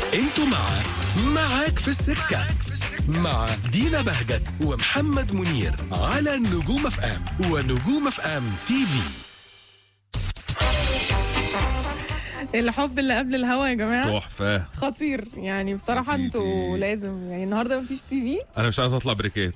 انتوا مع معاك في السكة مع دينا بهجت ومحمد منير على نجوم اف ام ونجوم اف ام تي في الحب اللي قبل الهوا يا جماعه تحفه خطير يعني بصراحه في- انتوا في- لازم يعني النهارده مفيش تي في انا مش عايز اطلع بريكات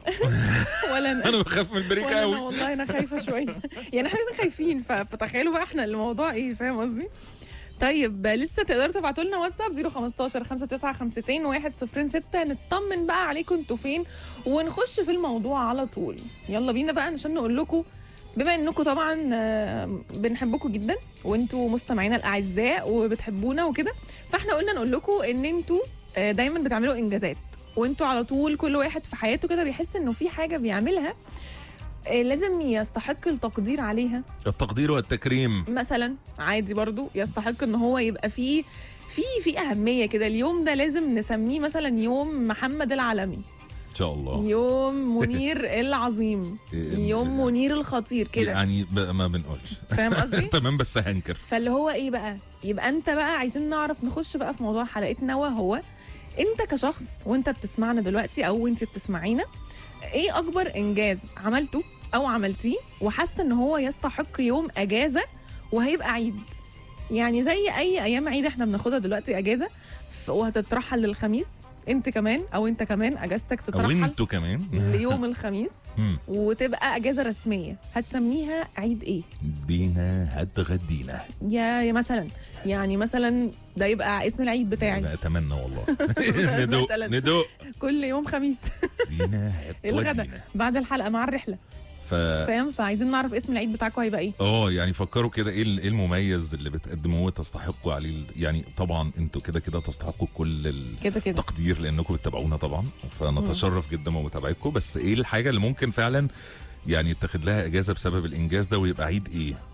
ولا انا انا بخاف من البريك ولا انا قوي والله انا خايفه شويه يعني احنا خايفين ف- فتخيلوا بقى احنا الموضوع ايه فاهم قصدي طيب لسه تقدروا تبعتوا لنا واتساب 015 5952 106 نطمن بقى عليكم انتوا فين ونخش في الموضوع على طول يلا بينا بقى عشان نقول لكم بما انكم طبعا آه، بنحبكم جدا وانتوا مستمعينا الاعزاء وبتحبونا وكده فاحنا قلنا نقول لكم ان انتوا آه، دايما بتعملوا انجازات وانتوا على طول كل واحد في حياته كده بيحس انه في حاجه بيعملها آه، لازم يستحق التقدير عليها التقدير والتكريم مثلا عادي برضو يستحق ان هو يبقى فيه في في اهميه كده اليوم ده لازم نسميه مثلا يوم محمد العالمي ان شاء الله يوم منير العظيم يوم منير الخطير كده يعني ب- ما بنقولش فاهم قصدي تمام بس هنكر فاللي هو ايه بقى يبقى انت بقى عايزين نعرف نخش بقى في موضوع حلقتنا وهو انت كشخص وانت بتسمعنا دلوقتي او انت بتسمعينا ايه اكبر انجاز عملته او عملتيه وحاسه ان هو يستحق يوم اجازه وهيبقى عيد يعني زي اي ايام عيد احنا بناخدها دلوقتي اجازه ف- وهتترحل للخميس انت كمان او انت كمان اجازتك او تترحل انتوا كمان ليوم الخميس مم. وتبقى اجازه رسميه هتسميها عيد ايه دينا هتغدينا يا يا مثلا يعني مثلا ده يبقى اسم العيد بتاعي أنا اتمنى والله ندوق مثلاً. ندوق كل يوم خميس دينا الغدا هتودينا بعد الحلقه مع الرحله ف فاهم فعايزين نعرف اسم العيد بتاعكم هيبقى ايه اه يعني فكروا كده ايه ال- إيه المميز اللي بتقدموه وتستحقوا عليه ال- يعني طبعا انتوا كده كده تستحقوا كل ال- كده كده تقدير لانكم بتتابعونا طبعا فنتشرف جدا بمتابعتكم بس ايه الحاجه اللي ممكن فعلا يعني يتاخد لها اجازه بسبب الانجاز ده ويبقى عيد ايه